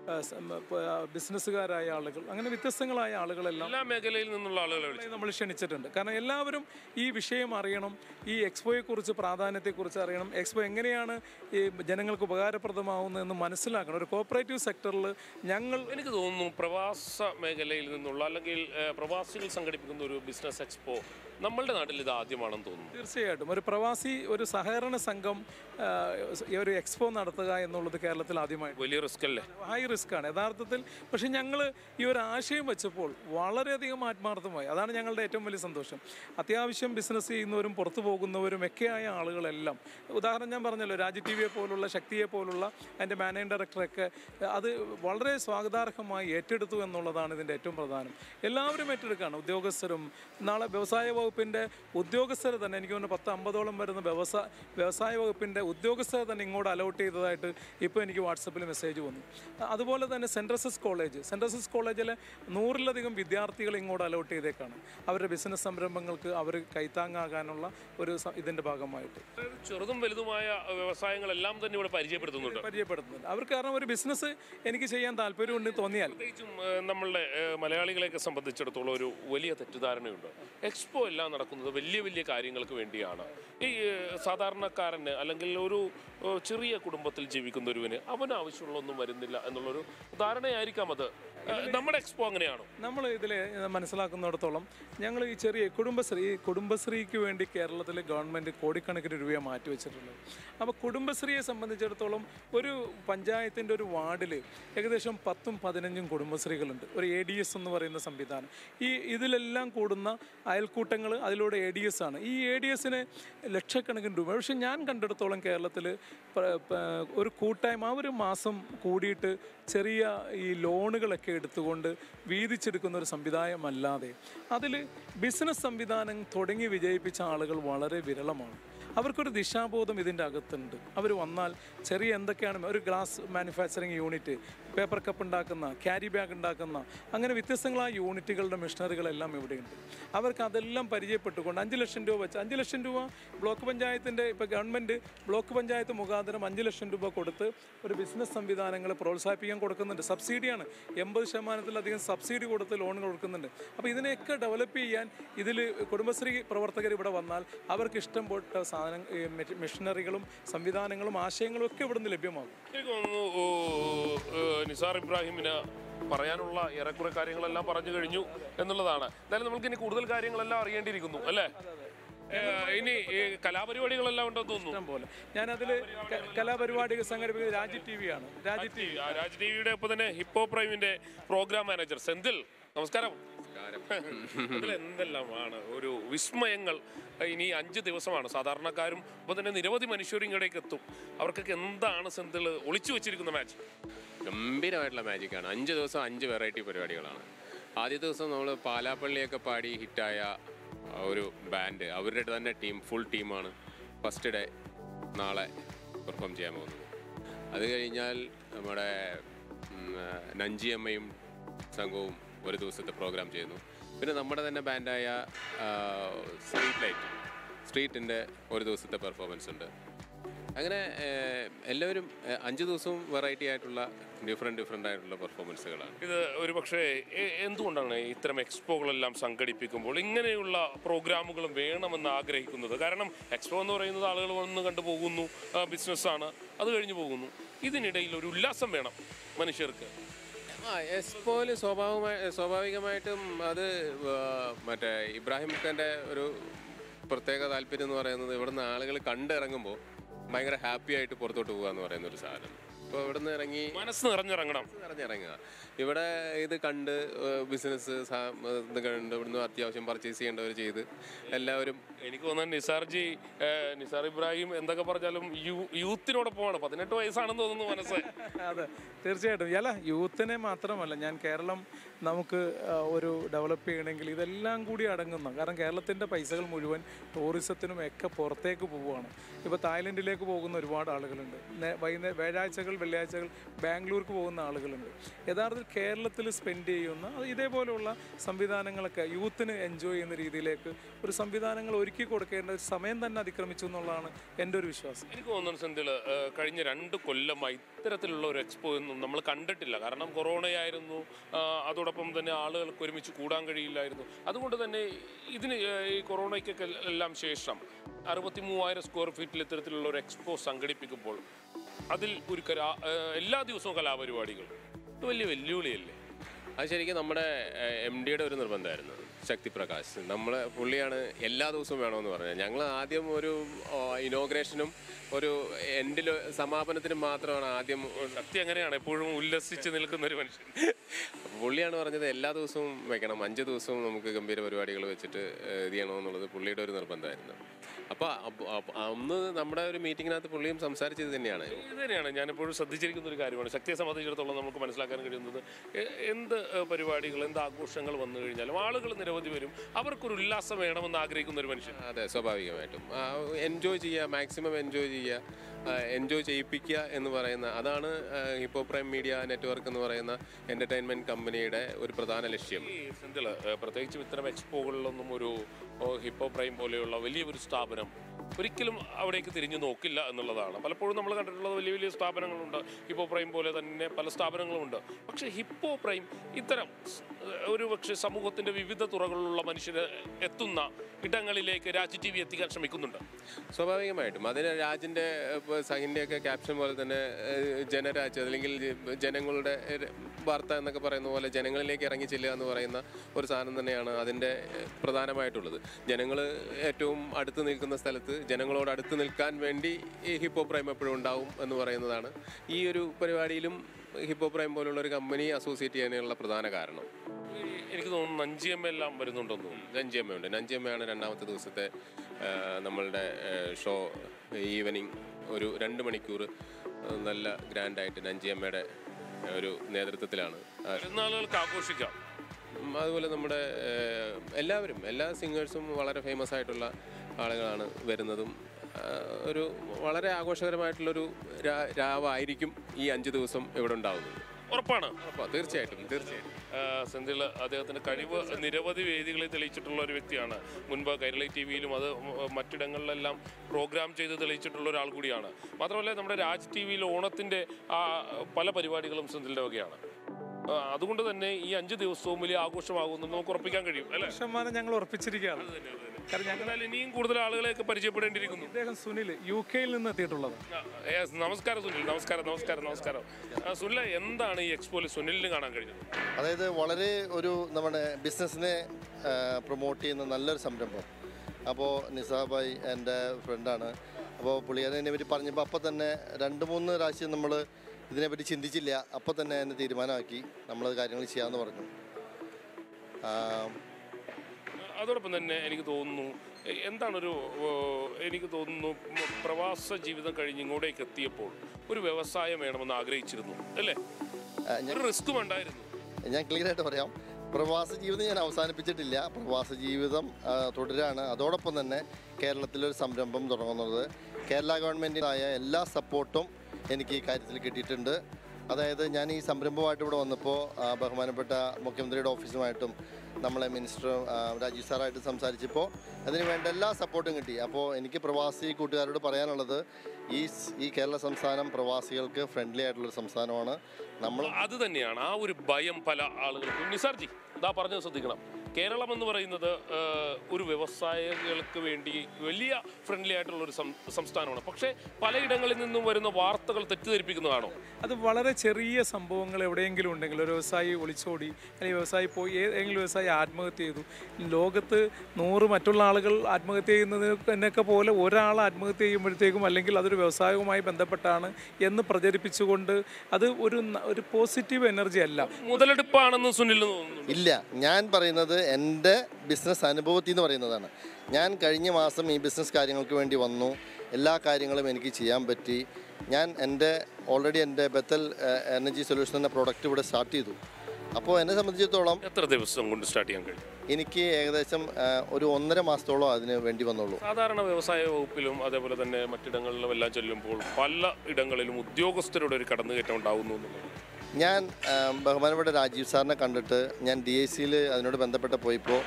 ബിസിനസ്സുകാരായ ആളുകൾ അങ്ങനെ വ്യത്യസ്തങ്ങളായ ആളുകളെല്ലാം എല്ലാ മേഖലയിൽ നിന്നുള്ള ആളുകളെ വിളിച്ചു നമ്മൾ ക്ഷണിച്ചിട്ടുണ്ട് കാരണം എല്ലാവരും ഈ വിഷയം അറിയണം ഈ എക്സ്പോയെക്കുറിച്ച് പ്രാധാന്യത്തെക്കുറിച്ച് അറിയണം എക്സ്പോ എങ്ങനെയാണ് ഈ ജനങ്ങൾക്ക് ഉപകാരപ്രദമാവുന്നതെന്ന് മനസ്സിലാക്കണം ഒരു കോപ്പറേറ്റീവ് സെക്ടറിൽ ഞങ്ങൾ എനിക്ക് തോന്നുന്നു പ്രവാസ മേഖലയിൽ നിന്നുള്ള അല്ലെങ്കിൽ ഏഹ്, പ്രവാസികൾ സംഘടിപ്പിക്കുന്ന ഒരു ബിസിനസ് എക്സ്പോ നമ്മളുടെ നാട്ടിൽ ഇത് ആദ്യമാണെന്ന് തോന്നുന്നു തീർച്ചയായിട്ടും ഒരു പ്രവാസി ഒരു സഹകരണ സംഘം ആ, ഈ ഒരു എക്സ്പോ നടത്തുക എന്നുള്ളത് കേരളത്തിൽ ആദ്യമായിട്ട് വലിയ റിസ്ക് അല്ലേ ഹൈ റിസ്ക് ആണ് യഥാർത്ഥത്തിൽ പക്ഷെ ഞങ്ങൾ ഈ ഒരു ആശയം വെച്ചപ്പോൾ വളരെയധികം ആത്മാർത്ഥമായി അതാണ് ഞങ്ങളുടെ ഏറ്റവും വലിയ സന്തോഷം അത്യാവശ്യം ബിസിനസ് ചെയ്യുന്നവരും പുറത്തു പോകുന്നവരും ഒക്കെയായ ആളുകളെല്ലാം ഉദാഹരണം ഞാൻ പറഞ്ഞല്ലോ രാജ് ടി വിയെ പോലുള്ള ശക്തിയെ പോലുള്ള അതിൻ്റെ മാനേജിംഗ് ഡയറക്ടറൊക്കെ അത് വളരെ സ്വാഗതാർഹമായി ഏറ്റെടുത്തു എന്നുള്ളതാണ് ഇതിൻ്റെ ഏറ്റവും പ്രധാനം എല്ലാവരും ഏറ്റെടുക്കുകയാണ് ഉദ്യോഗസ്ഥരും നാളെ വ്യവസായ വകുപ്പിൻ്റെ ഉദ്യോഗസ്ഥർ തന്നെ എനിക്ക് തോന്നുന്നു പത്ത് അമ്പതോളം വരുന്ന വ്യവസായ വ്യവസായ വകുപ്പിൻ്റെ ഉദ്യോഗസ്ഥരെ തന്നെ ഇങ്ങോട്ട് അലോട്ട് ചെയ്തതായിട്ട് ഇപ്പോൾ എനിക്ക് വാട്സപ്പിൽ മെസ്സേജ് വന്നു അതുപോലെ തന്നെ സെൻട്രസസ് കോളേജ് സെൻട്രസസ് കോളേജിലെ നൂറിലധികം വിദ്യാർത്ഥികൾ ഇങ്ങോട്ട് അലോട്ട് ചെയ്തേക്കാണ് അവരുടെ ബിസിനസ് സംരംഭങ്ങൾക്ക് അവർ കൈത്താങ്ങാകാനുള്ള ഒരു സ- ഇതിൻ്റെ ഭാഗമായിട്ട് ചെറുതും വലുതുമായ വ്യവസായങ്ങളെല്ലാം തന്നെ ഇവിടെ പരിചയപ്പെടുത്തുന്നുണ്ട് പരിചയപ്പെടുത്തുന്നുണ്ട് അവർക്ക് കാരണം ഒരു ബിസിനസ് എനിക്ക് ചെയ്യാൻ താല്പര്യമുണ്ട് തോന്നിയാൽ പ്രത്യേകിച്ചും ഏഹ്, നമ്മളുടെ ഏഹ്, മലയാളികളെയൊക്കെ സംബന്ധിച്ചിടത്തോളം ഒരു വലിയ തെറ്റിദ്ധാരണയുണ്ട് എക്സ്പോ എല്ലാം നടക്കുന്നത് വലിയ വലിയ കാര്യങ്ങൾക്ക് വേണ്ടിയാണ് ഈ ഏഹ്, സാധാരണക്കാരന് അല്ലെങ്കിൽ ഒരു ഏഹ്, ചെറിയ കുടുംബത്തിൽ ജീവിക്കുന്ന ഒരുവന് അവന് ആവശ്യമുള്ളൊന്നും വരുന്നില്ല എന്നുള്ളൊരു ധാരണയായിരിക്കാം അത് ഏഹ്, നമ്മുടെ എക്സ്പോ അങ്ങനെയാണോ നമ്മൾ ഇതിൽ മനസ്സിലാക്കുന്നിടത്തോളം ഞങ്ങൾ ഈ ചെറിയ കുടുംബശ്രീ ഈ കുടുംബശ്രീക്ക് വേണ്ടി കേരളത്തിലെ ഗവൺമെൻറ് കോടിക്കണക്കിന് രൂപയാണ് മാറ്റിവെച്ചിട്ടുള്ളത് അപ്പോൾ കുടുംബശ്രീയെ സംബന്ധിച്ചിടത്തോളം ഒരു പഞ്ചായത്തിൻ്റെ ഒരു വാർഡിൽ ഏകദേശം പത്തും പതിനഞ്ചും കുടുംബശ്രീകളുണ്ട് ഒരു എ ഡി എസ് എന്ന് പറയുന്ന സംവിധാനം ഈ ഇതിലെല്ലാം കൂടുന്ന അയൽക്കൂട്ടങ്ങൾ അതിലൂടെ എ ഡി എസ് ആണ് ഈ എ ഡി എസിന് ലക്ഷക്കണക്കിന് രൂപ പക്ഷെ ഞാൻ കണ്ടെടുത്തോളം കേരളത്തിൽ ഒരു കൂട്ടായ്മ ആ ഒരു മാസം കൂടിയിട്ട് ചെറിയ ഈ ലോണുകളൊക്കെ എടുത്തുകൊണ്ട് വീതിച്ചെടുക്കുന്ന ഒരു സംവിധാനമല്ലാതെ അതിൽ ബിസിനസ് സംവിധാനം തുടങ്ങി വിജയിപ്പിച്ച ആളുകൾ വളരെ വിരളമാണ് അവർക്കൊരു ദിശാബോധം ഇതിൻ്റെ അകത്തുണ്ട് അവർ വന്നാൽ ചെറിയ എന്തൊക്കെയാണ് ഒരു glass manufacturing unit paper cup ഉണ്ടാക്കുന്ന ക്യാരി ബാഗ് ഉണ്ടാക്കുന്ന അങ്ങനെ വ്യത്യസ്തങ്ങളായ യൂണിറ്റുകളുടെ മിഷനറികളെല്ലാം ഇവിടെയുണ്ട് അവർക്ക് അതെല്ലാം പരിചയപ്പെട്ടുകൊണ്ട് അഞ്ച് ലക്ഷം രൂപ വെച്ച് അഞ്ച് ലക്ഷം രൂപ ബ്ലോക്ക് പഞ്ചായത്തിൻ്റെ ഇപ്പോൾ ഗവൺമെൻറ് ബ്ലോക്ക് പഞ്ചായത്ത് മുഖാന്തരം അഞ്ച് ലക്ഷം രൂപ കൊടുത്ത് ഒരു ബിസിനസ് സംവിധാനങ്ങൾ പ്രോത്സാഹിപ്പിക്കാൻ കൊടുക്കുന്നുണ്ട് സബ്സിഡിയാണ് എൺപത് ശതമാനത്തിലധികം സബ്സിഡി കൊടുത്ത് ലോണുകൾ കൊടുക്കുന്നുണ്ട് അപ്പോൾ ഇതിനെയൊക്കെ ഡെവലപ്പ് ചെയ്യാൻ ഇതിൽ കുടുംബശ്രീ പ്രവർത്തകർ ഇവിടെ വന്നാൽ അവർക്ക് ഇഷ്ടം പോട്ട സാധനം ഈ മെഷി- മെഷീനറികളും സംവിധാനങ്ങളും ആശയങ്ങളും ഒക്കെ ഇവിടുന്ന് ലഭ്യമാകും എനിക്ക് തോന്നുന്നു ഓ, ഏ, നിസാർ ഇബ്രാഹിമിന് പറയാനുള്ള ഏറെക്കുറെ കാര്യങ്ങളെല്ലാം പറഞ്ഞു കഴിഞ്ഞു എന്നുള്ളതാണ് എന്തായാലും നമുക്ക് ഇനി കൂടുതൽ കാര്യങ്ങളെല്ലാം അറിയേണ്ടിയിരിക്കുന്നു അല്ലേ ഏ, ഇനി ഈ കലാപരിപാടികളെല്ലാം ഉണ്ടെന്ന് തോന്നുന്നു ഇഷ്ടം പോലെ ഞാനതിൽ കലാപരിപാടികൾ സംഘടിപ്പിക്കുന്നത് രാജി ടി വി ആണ് രാജി ടി വി ആ, രാജ് ടിവിയുടെ ഒപ്പം തന്നെ ഹിപ്പോ പ്രൈമിന്റെ പ്രോഗ്രാം മാനേജർ സെന്തിൽ നമസ്കാരം അതിൽ എന്തെല്ലാമാണ് ഒരു വിസ്മയങ്ങൾ ഇനി അഞ്ച് ദിവസമാണ് സാധാരണക്കാരും ഒപ്പം തന്നെ നിരവധി മനുഷ്യരും ഇങ്ങടേക്ക് എത്തും അവർക്കൊക്കെ എന്താണ് സെന്തിൽ ഒളിച്ചു വെച്ചിരിക്കുന്ന മാച്ച് ഗംഭീരമായിട്ടുള്ള മാജിക്കാണ് അഞ്ച് ദിവസം അഞ്ച് വെറൈറ്റി പരിപാടികളാണ് ആദ്യ ദിവസം നമ്മൾ പാലാപ്പള്ളിയൊക്കെ പാടി ഹിറ്റായ ആ, ഒരു ബാൻഡ് അവരുടെ തന്നെ ടീം ഫുൾ ടീമാണ് ഫസ്റ്റ് ഡേ നാളെ പെർഫോം ചെയ്യാൻ പോകുന്നത് അത് കഴിഞ്ഞാൽ നമ്മുടെ ഉം, ആ, നഞ്ചിയമ്മയും സംഘവും ഒരു ദിവസത്തെ പ്രോഗ്രാം ചെയ്യുന്നു പിന്നെ നമ്മുടെ തന്നെ ബാൻഡായ സ്ട്രീറ്റ് ലൈറ്റ് സ്ട്രീറ്റിൻ്റെ ഒരു ദിവസത്തെ പെർഫോമൻസ് ഉണ്ട് അങ്ങനെ ഏഹ്, എല്ലാവരും ഏഹ്, അഞ്ച് ദിവസവും വെറൈറ്റി ആയിട്ടുള്ള ഡിഫറെൻറ്റ് ഡിഫറെൻ്റ് ആയിട്ടുള്ള പെർഫോമൻസുകളാണ് ഇത് ഒരു പക്ഷേ എ- എന്തുകൊണ്ടാണ് ഇത്തരം എക്സ്പോകളെല്ലാം സംഘടിപ്പിക്കുമ്പോൾ ഇങ്ങനെയുള്ള പ്രോഗ്രാമുകളും വേണമെന്ന് ആഗ്രഹിക്കുന്നത് കാരണം എക്സ്പോ എന്ന് പറയുന്നത് ആളുകൾ വന്ന് കണ്ടു പോകുന്നു ബിസിനസ്സാണ് അത് കഴിഞ്ഞു പോകുന്നു ഇതിനിടയിൽ ഒരു ഉല്ലാസം വേണം മനുഷ്യർക്ക് ആ എക്സ്പോയിൽ സ്വാഭാവികമായി സ്വാഭാവികമായിട്ടും അത് ആ, മറ്റേ ഇബ്രാഹിം ഖാൻ്റെ ഒരു പ്രത്യേക താല്പര്യം എന്ന് പറയുന്നത് ഇവിടുന്ന് ആളുകൾ കണ്ടിറങ്ങുമ്പോൾ ഭയങ്കര ഹാപ്പി ആയിട്ട് പുറത്തോട്ട് പോകുക എന്ന് പറയുന്ന ഒരു സാധനം ഇപ്പോൾ ഇവിടുന്ന് ഇറങ്ങി മനസ്സ് നിറഞ്ഞിറങ്ങണം ഇറങ്ങിയിറങ്ങുക ഇവിടെ ഇത് കണ്ട് ബിസിനസ് ഇത് കണ്ട് ഇവിടുന്ന് അത്യാവശ്യം പർച്ചേസ് ചെയ്യേണ്ടവർ ചെയ്ത് എല്ലാവരും എനിക്ക് തോന്നുന്നത് നിസാർജി ഏഹ്, നിസാർ ഇബ്രാഹിം എന്തൊക്കെ പറഞ്ഞാലും യൂ യൂത്തിനോടൊപ്പമാണ് പതിനെട്ട് വയസ്സാണെന്ന് തോന്നുന്നു മനസ്സ് അതെ തീർച്ചയായിട്ടും അല്ല യൂത്തിനെ മാത്രമല്ല ഞാൻ കേരളം നമുക്ക് ആ, ഒരു ഡെവലപ്പ് ചെയ്യണമെങ്കിൽ ഇതെല്ലാം കൂടി അടങ്ങുന്ന കാരണം കേരളത്തിൻ്റെ പൈസകൾ മുഴുവൻ ടൂറിസത്തിനും ഒക്കെ പുറത്തേക്ക് പോവുകയാണ് ഇപ്പോൾ തായ്ലൻഡിലേക്ക് പോകുന്ന ഒരുപാട് ആളുകളുണ്ട് നേ- വൈകുന്നേരം വ്യാഴാഴ്ചകൾ വെള്ളിയാഴ്ചകൾ ബാംഗ്ലൂർക്ക് പോകുന്ന ആളുകളുണ്ട് യഥാർത്ഥത്തിൽ കേരളത്തിൽ സ്പെൻഡ് ചെയ്യുന്ന അത് ഇതേപോലെയുള്ള സംവിധാനങ്ങളൊക്കെ യൂത്തിന് എൻജോയ് ചെയ്യുന്ന രീതിയിലേക്ക് ഒരു സംവിധാനങ്ങൾ ഒരുക്കി കൊടുക്കേണ്ട ഒരു സമയം തന്നെ അതിക്രമിച്ചു എന്നുള്ളതാണ് എൻ്റെ ഒരു വിശ്വാസം എനിക്ക് തോന്നുന്നു സെന്തിൽ കഴിഞ്ഞ രണ്ട് കൊല്ലമായി ഇത്തരത്തിലുള്ള ഒരു എക്സ്പോ ഒന്നും നമ്മൾ കണ്ടിട്ടില്ല കാരണം കൊറോണയായിരുന്നു ആ, അതോടൊപ്പം തന്നെ ആളുകൾക്ക് ഒരുമിച്ച് കൂടാൻ കഴിയില്ലായിരുന്നു അതുകൊണ്ട് തന്നെ ഇതിന് ഏ, ഈ കൊറോണയ്ക്കൊക്കെ എല്ലാം ശേഷം അറുപത്തി മൂവായിരം സ്ക്വയർ ഫീറ്റിൽ ഇത്തരത്തിലുള്ള ഒരു എക്സ്പോ സംഘടിപ്പിക്കുമ്പോൾ അതിൽ ഒരു കലാ ഏ, എല്ലാ ദിവസവും കലാപരിപാടികൾ ഇത് വലിയ വെല്ലുവിളിയല്ലേ അത് ശരിക്കും നമ്മുടെ എം ഡിയുടെ ഒരു നിർബന്ധമായിരുന്നു ശക്തിപ്രകാശ് നമ്മൾ പുള്ളിയാണ് എല്ലാ ദിവസവും വേണമെന്ന് പറഞ്ഞത് ഞങ്ങൾ ആദ്യം ഒരു ഇനോഗ്രേഷനും ഒരു എൻഡിൽ സമാപനത്തിനും മാത്രമാണ് ആദ്യം ശക്തി അങ്ങനെയാണ് എപ്പോഴും ഉല്ലസിച്ച് നിൽക്കുന്ന ഒരു മനുഷ്യൻ അപ്പോൾ പുള്ളിയാണ് പറഞ്ഞത് എല്ലാ ദിവസവും വെക്കണം അഞ്ച് ദിവസവും നമുക്ക് ഗംഭീര പരിപാടികൾ വെച്ചിട്ട് ഏഹ്, ഇത് ചെയ്യണമെന്നുള്ളത് പുള്ളിയുടെ ഒരു നിർബന്ധമായിരുന്നു അപ്പോൾ അന്ന് നമ്മുടെ ഒരു മീറ്റിങ്ങിനകത്ത് പുള്ളിയും സംസാരിച്ചത് തന്നെയാണ് ഇത് തന്നെയാണ് ഞാൻ എപ്പോഴും ശ്രദ്ധിച്ചിരിക്കുന്ന ഒരു കാര്യമാണ് ശക്തിയെ സംബന്ധിച്ചിടത്തോളം നമുക്ക് മനസ്സിലാക്കാൻ കഴിയുന്നത് എ- എന്ത് ഏഹ്, പരിപാടികൾ എന്ത് ആഘോഷങ്ങൾ വന്നു കഴിഞ്ഞാലും ആളുകൾ നിരവധി വരും അവർക്കൊരു ഉല്ലാസം വേണമെന്ന് ആഗ്രഹിക്കുന്ന ഒരു മനുഷ്യൻ അതെ സ്വാഭാവികമായിട്ടും എൻജോയ് ചെയ്യുക മാക്സിമം എൻജോയ് ചെയ്യുക എൻജോയ് ചെയ്യിപ്പിക്കുക എന്ന് പറയുന്ന അതാണ് ഹിപ്പോ പ്രൈം മീഡിയ നെറ്റ്വർക്ക് എന്ന് പറയുന്ന എൻ്റർടൈൻമെൻറ്റ് കമ്പനിയുടെ ഒരു പ്രധാന ലക്ഷ്യം ഈ സെന്തിള് ഏഹ്, പ്രത്യേകിച്ചും ഇത്തരം എക്സ്പോകളിലൊന്നും ഒരു ഓ, ഹിപ്പോ പ്രൈം പോലെയുള്ള വലിയ ഒരു സ്ഥാപനം ഒരിക്കലും അവിടേക്ക് തിരിഞ്ഞു നോക്കില്ല എന്നുള്ളതാണ് പലപ്പോഴും നമ്മൾ കണ്ടിട്ടുള്ളത് വലിയ വലിയ സ്ഥാപനങ്ങളുണ്ട് ഹിപ്പോ പ്രൈം പോലെ തന്നെ പല സ്ഥാപനങ്ങളുമുണ്ട് പക്ഷേ ഹിപ്പോ പ്രൈം ഇത്തരം സ്- ഒരു പക്ഷേ സമൂഹത്തിൻ്റെ വിവിധ തുറകളിലുള്ള മനുഷ്യർ എത്തുന്ന ഇടങ്ങളിലേക്ക് രാജ് ടി വി എത്തിക്കാൻ ശ്രമിക്കുന്നുണ്ട് സ്വാഭാവികമായിട്ടും അതിന് രാജിൻ്റെ സഹിൻ്റെയൊക്കെ ക്യാപ്ഷൻ പോലെ തന്നെ ഏഹ്, ജനരാജ് അല്ലെങ്കിൽ ജ- ജനങ്ങളുടെ ഒരു വാർത്ത എന്നൊക്കെ പറയുന്ന പോലെ ജനങ്ങളിലേക്ക് ഇറങ്ങി ചെല്ലുക എന്ന് പറയുന്ന ഒരു സാധനം തന്നെയാണ് അതിൻ്റെ ഏഹ്, പ്രധാനമായിട്ടുള്ളത് ജനങ്ങൾ ഏറ്റവും അടുത്ത് നിൽക്കുന്ന സ്ഥലത്ത് ജനങ്ങളോട് അടുത്ത് നിൽക്കാൻ വേണ്ടി ഈ ഹിപ്പോ പ്രൈം എപ്പോഴും ഉണ്ടാവും എന്ന് പറയുന്നതാണ് ഈ ഒരു പരിപാടിയിലും ഹിപ്പോ പ്രൈം പോലുള്ള ഒരു കമ്പനി അസോസിയേറ്റ് ചെയ്യാനുള്ള പ്രധാന കാരണം ഈ എനിക്ക് തോന്നുന്നു നഞ്ചിയമ്മ എല്ലാം വരുന്നുണ്ടെന്ന് തോന്നുന്നു നഞ്ചിയമ്മയുണ്ട് നഞ്ചിയമ്മയാണ് രണ്ടാമത്തെ ദിവസത്തെ ആ, നമ്മളുടെ ഷോ ഈവനിങ് ഒരു രണ്ട് മണിക്കൂർ ആ, നല്ല ഗ്രാൻഡായിട്ട് നഞ്ചിയമ്മയുടെ ആ, ഒരു നേതൃത്വത്തിലാണ് ആ, പെരുന്നാളുകൾക്ക് ആഘോഷിക്കാം ഉം, അതുപോലെ നമ്മുടെ ആ, എല്ലാവരും എല്ലാ സിംഗേഴ്സും വളരെ ഫേമസ് ആയിട്ടുള്ള ആളുകളാണ് വരുന്നതും ആ, ഒരു വളരെ ആഘോഷകരമായിട്ടുള്ളൊരു രാ- രാവായിരിക്കും ഈ അഞ്ച് ദിവസം ഇവിടെ ഉണ്ടാവുന്നത് ഉറപ്പാണ് അപ്പോൾ തീർച്ചയായിട്ടും തീർച്ചയായിട്ടും സെന്തിൽ അദ്ദേഹത്തിന്റെ കഴിവ് നിരവധി വേദികളിൽ തെളിയിച്ചിട്ടുള്ള ഒരു വ്യക്തിയാണ് മുൻപ് കൈരളി ടി വിയിലും അത് മറ്റിടങ്ങളിലെല്ലാം പ്രോഗ്രാം ചെയ്ത് തെളിയിച്ചിട്ടുള്ള ഒരാൾ കൂടിയാണ് മാത്രമല്ല നമ്മുടെ രാജ് ടി വിയിൽ ഓണത്തിന്റെ ആ പല പരിപാടികളും സെന്തിലിന്റെ വകയാണ് ആ, അതുകൊണ്ട് തന്നെ ഈ അഞ്ച് ദിവസവും വലിയ ആഘോഷമാകുമെന്ന് നമുക്ക് ഉറപ്പിക്കാൻ കഴിയും അല്ലേ ശതമാനം ഞങ്ങൾ ഉറപ്പിച്ചിരിക്കുകയാണ് അത് തന്നെ, അത് തന്നെ. കാരണം ഞങ്ങൾ എന്നാൽ ഇനിയും കൂടുതൽ ആളുകളെയൊക്കെ പരിചയപ്പെടേണ്ടിയിരിക്കുന്നു ഇദ്ദേഹം സുനിൽ യു കെയിൽ നിന്ന് എത്തിയിട്ടുള്ളത് ആ, yes, നമസ്കാരം സുനിൽ നമസ്കാരം നമസ്കാരം നമസ്കാരം ആ, സുനിൽ എന്താണ് ഈ എക്സ്പോയിൽ സുനിലിന് കാണാൻ കഴിഞ്ഞത് അതായത് വളരെ ഒരു നമ്മുടെ ബിസിനസ്സിനെ പ്രൊമോട്ട് ചെയ്യുന്ന നല്ലൊരു സംരംഭം അപ്പോൾ നിസാബായി എൻ്റെ ഫ്രണ്ടാണ് അപ്പോൾ പുള്ളിക്കാരനെ പറ്റി പറഞ്ഞപ്പോൾ അപ്പോൾ തന്നെ രണ്ട് മൂന്ന് പ്രാവശ്യം നമ്മൾ ഇതിനെപ്പറ്റി ചിന്തിച്ചില്ല അപ്പോൾ തന്നെ എന്നെ തീരുമാനമാക്കി നമ്മൾ കാര്യങ്ങൾ ചെയ്യാമെന്ന് പറഞ്ഞു ആ, അതോടൊപ്പം തന്നെ എനിക്ക് തോന്നുന്നു എ- എന്താണൊരു ഓ, എനിക്ക് തോന്നുന്നു മ- പ്രവാസ ജീവിതം കഴിഞ്ഞ് ഇങ്ങോട്ടേക്ക് എത്തിയപ്പോൾ ഒരു വ്യവസായം വേണമെന്ന് ആഗ്രഹിച്ചിരുന്നു അല്ലേ ആ, ഞാൻ ഒരു റിസ്ക്കും ഉണ്ടായിരുന്നു ഞാൻ ക്ലിയർ ആയിട്ട് പറയാം പ്രവാസ ജീവിതം ഞാൻ അവസാനിപ്പിച്ചിട്ടില്ല പ്രവാസ ജീവിതം ആ, തുടരാണ് അതോടൊപ്പം തന്നെ കേരളത്തിലൊരു സംരംഭം തുടങ്ങുന്നത് കേരള ഗവൺമെൻറ്റിനായ എല്ലാ സപ്പോർട്ടും എനിക്ക് ഈ കാര്യത്തിൽ കിട്ടിയിട്ടുണ്ട് അതായത് ഞാൻ ഈ സംരംഭമായിട്ട് ഇവിടെ വന്നപ്പോൾ ആ, ബഹുമാനപ്പെട്ട മുഖ്യമന്ത്രിയുടെ ഓഫീസുമായിട്ടും നമ്മളെ മിനിസ്റ്റർ ആ, രാജീവ് സാറായിട്ട് സംസാരിച്ചപ്പോൾ അതിന് വേണ്ട എല്ലാ സപ്പോർട്ടും കിട്ടി അപ്പോൾ എനിക്ക് പ്രവാസി കൂട്ടുകാരോട് പറയാനുള്ളത് ഈ സ്- ഈ കേരള സംസ്ഥാനം പ്രവാസികൾക്ക് ഫ്രണ്ട്ലി ആയിട്ടുള്ളൊരു സംസ്ഥാനമാണ് നമ്മൾ അത് തന്നെയാണ് ആ ഒരു ഭയം പല ആളുകൾക്കും നിസാർജി ഇതാ പറഞ്ഞത് ശ്രദ്ധിക്കണം കേരളം എന്ന് പറയുന്നത് ആ, ഒരു വ്യവസായികൾക്ക് വേണ്ടി വലിയ ഫ്രണ്ട്ലി ആയിട്ടുള്ള ഒരു സം- സംസ്ഥാനമാണ് പക്ഷേ പലയിടങ്ങളിൽ നിന്നും വരുന്ന വാർത്തകൾ തെറ്റിദ്ധരിപ്പിക്കുന്നതാണോ അത് വളരെ ചെറിയ സംഭവങ്ങൾ എവിടെയെങ്കിലും ഉണ്ടെങ്കിൽ ഒരു വ്യവസായി ഒളിച്ചോടി അല്ലെങ്കിൽ വ്യവസായി പോയി ഏതെങ്കിലും വ്യവസായി ആത്മഹത്യ ചെയ്തു ലോകത്ത് നൂറ് മറ്റുള്ള ആളുകൾ ആത്മഹത്യ ചെയ്യുന്നതിനൊക്കെ പോലെ ഒരാൾ ആത്മഹത്യ ചെയ്യുമ്പോഴത്തേക്കും അല്ലെങ്കിൽ അതൊരു വ്യവസായവുമായി ബന്ധപ്പെട്ടാണ് എന്ന് പ്രചരിപ്പിച്ചുകൊണ്ട് അത് ഒരു ന- ഒരു പോസിറ്റീവ് എനർജി അല്ല മുതലെടുപ്പാണെന്ന് സുനിലിന് തോന്നുന്നു ഇല്ല ഞാൻ പറയുന്നത് എൻ്റെ ബിസിനസ് അനുഭവത്തിൽ നിന്ന് പറയുന്നതാണ് ഞാൻ കഴിഞ്ഞ മാസം ഈ ബിസിനസ് കാര്യങ്ങൾക്ക് വേണ്ടി വന്നു എല്ലാ കാര്യങ്ങളും എനിക്ക് ചെയ്യാൻ പറ്റി ഞാൻ എൻ്റെ ഓൾറെഡി എൻ്റെ ബത്തൽ എനർജി സൊല്യൂഷൻ എന്ന പ്രോഡക്റ്റ് ഇവിടെ സ്റ്റാർട്ട് ചെയ്തു അപ്പോൾ എന്നെ സംബന്ധിച്ചിടത്തോളം എത്ര ദിവസം കൊണ്ട് സ്റ്റാർട്ട് ചെയ്യാൻ കഴിയും എനിക്ക് ഏകദേശം ആ, ഒരു ഒന്നര മാസത്തോളം അതിന് വേണ്ടി വന്നുള്ളൂ സാധാരണ വ്യവസായ വകുപ്പിലും അതേപോലെ തന്നെ മറ്റിടങ്ങളിലും എല്ലാം ചെല്ലുമ്പോൾ പല ഇടങ്ങളിലും ഉദ്യോഗസ്ഥരുടെ ഒരു കടന്നുകയറ്റം ഉണ്ടാവുന്നു എന്നുള്ളത് ഞാൻ ആ, ബഹുമാനപ്പെട്ട രാജീവ് സാറിനെ കണ്ടിട്ട് ഞാൻ ഡി ഐ സിയിൽ അതിനോട് ബന്ധപ്പെട്ട് പോയപ്പോൾ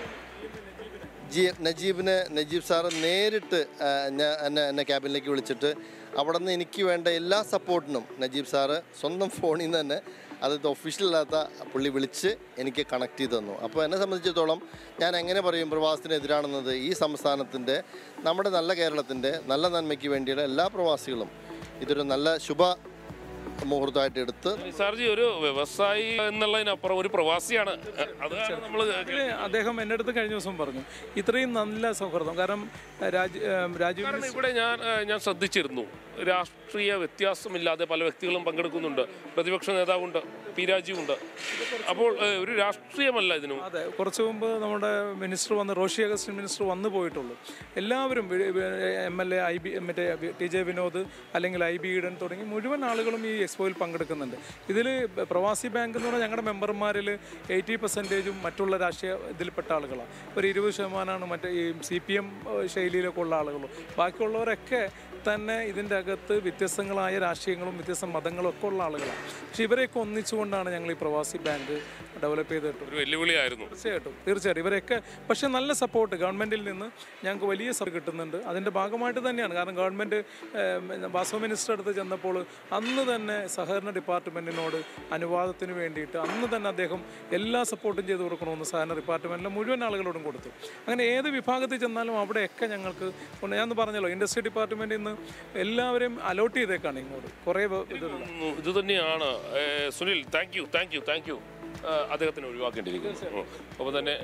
ജി നജീബിനെ നജീബ് സാറ് നേരിട്ട് ആ, ഞാൻ- എന്നെ എന്നെ ക്യാബിനിലേക്ക് വിളിച്ചിട്ട് അവിടെ നിന്ന് എനിക്ക് വേണ്ട എല്ലാ സപ്പോർട്ടിനും നജീബ് സാറ് സ്വന്തം ഫോണിൽ നിന്ന് തന്നെ അത് ഒഫീഷ്യൽ അല്ലാത്ത പുള്ളി വിളിച്ച് എനിക്ക് കണക്ട് ചെയ്ത് തന്നു അപ്പോൾ എന്നെ സംബന്ധിച്ചിടത്തോളം ഞാൻ എങ്ങനെ പറയും പ്രവാസത്തിനെതിരാണെന്നത് ഈ സംസ്ഥാനത്തിൻ്റെ നമ്മുടെ നല്ല കേരളത്തിൻ്റെ നല്ല നന്മയ്ക്ക് വേണ്ടിയുള്ള എല്ലാ പ്രവാസികളും ഇതൊരു നല്ല ശുഭ മുഹൂർത്തമായിട്ട് എടുത്ത് നിസാർജി ഒരു വ്യവസായി എന്നുള്ളതിനപ്പുറം ഒരു പ്രവാസിയാണ് അതാണ് നമ്മൾ അതില് അദ്ദേഹം എൻ്റെ അടുത്ത് കഴിഞ്ഞ ദിവസം പറഞ്ഞു ഇത്രയും നല്ല സൗഹൃദം കാരണം രാജ് രാജീവ് കാരണം ഇവിടെ ഞാൻ ഏഹ്, ഞാൻ ശ്രദ്ധിച്ചിരുന്നു രാഷ്ട്രീയ വ്യത്യാസമില്ലാതെ പല വ്യക്തികളും പങ്കെടുക്കുന്നുണ്ട് പ്രതിപക്ഷ നേതാവുണ്ട് പി രാജീവുണ്ട് അപ്പോൾ ഏഹ്, ഒരു രാഷ്ട്രീയമല്ല ഇതിനും അതെ കുറച്ച് മുമ്പ് നമ്മുടെ മിനിസ്റ്റർ വന്ന് റോഷി അഗസ്റ്റിൻ മിനിസ്റ്റർ വന്നു പോയിട്ടുള്ളൂ എല്ലാവരും M L A I B മറ്റേ ടി ജെ വിനോദ് അല്ലെങ്കിൽ ഐ ബി ഈഡൻ തുടങ്ങി മുഴുവൻ ആളുകളും ഈ എക്സ്പോയിൽ പങ്കെടുക്കുന്നുണ്ട് ഇതിൽ പ്രവാസി ബാങ്ക് എന്ന് പറഞ്ഞാൽ ഞങ്ങളുടെ മെമ്പർമാരിൽ എയ്റ്റി പെർസെൻറ്റേജും മറ്റുള്ള രാഷ്ട്രീയ ഇതിൽപ്പെട്ട ആളുകളാണ് ഒരു ഇരുപത് ശതമാനമാണ് മറ്റേ ഈ സി പി എം ശൈലിയിലൊക്കെ ഉള്ള ആളുകളും ബാക്കിയുള്ളവരൊക്കെ തന്നെ ഇതിൻ്റെ അകത്ത് വ്യത്യസ്തങ്ങളായ രാഷ്ട്രീയങ്ങളും വ്യത്യസ്ത മതങ്ങളും ഒക്കെ ഉള്ള ആളുകളാണ് പക്ഷെ ഇവരെയൊക്കെ ഒന്നിച്ചുകൊണ്ടാണ് ഞങ്ങൾ ഈ പ്രവാസി ബാങ്ക് ഡെവലപ്പ് ചെയ്തിട്ടുള്ളത് ഒരു വെല്ലുവിളിയായിരുന്നു തീർച്ചയായിട്ടും തീർച്ചയായിട്ടും ഇവരൊക്കെ പക്ഷേ നല്ല സപ്പോർട്ട് ഗവൺമെൻറ്റിൽ നിന്ന് ഞങ്ങൾക്ക് വലിയ സപ്പോർട്ട് കിട്ടുന്നുണ്ട് അതിൻ്റെ ഭാഗമായിട്ട് തന്നെയാണ് കാരണം ഗവൺമെൻറ് വാസവ മിനിസ്റ്റർ അടുത്ത് ചെന്നപ്പോൾ അന്ന് തന്നെ സഹകരണ ഡിപ്പാർട്ട്മെൻറ്റിനോട് അനുവാദത്തിന് വേണ്ടിയിട്ട് അന്ന് തന്നെ അദ്ദേഹം എല്ലാ സപ്പോർട്ടും ചെയ്ത് കൊടുക്കണമെന്ന് സഹകരണ ഡിപ്പാർട്ട്മെൻറ്റിലെ മുഴുവൻ ആളുകളോടും കൊടുത്തു അങ്ങനെ ഏത് വിഭാഗത്തിൽ ചെന്നാലും അവിടെയൊക്കെ ഞങ്ങൾക്ക് ഉണ്ട്. ഞാൻ പറഞ്ഞല്ലോ ഇൻഡസ്ട്രി ഡിപ്പാർട്ട്മെൻറ്റിൽ നിന്ന് എല്ലാവരെയും അലോട്ട് ചെയ്തേക്കാണ് ഇങ്ങോട്ട് കുറേ വ- ഇത് തോന്നുന്നു ഇത് തന്നെയാണ് ഏഹ്, Sunil thank you thank you thank you അദ്ദേഹത്തിന് ഒഴിവാക്കേണ്ടിയിരിക്കുന്നു അപ്പോൾ തന്നെ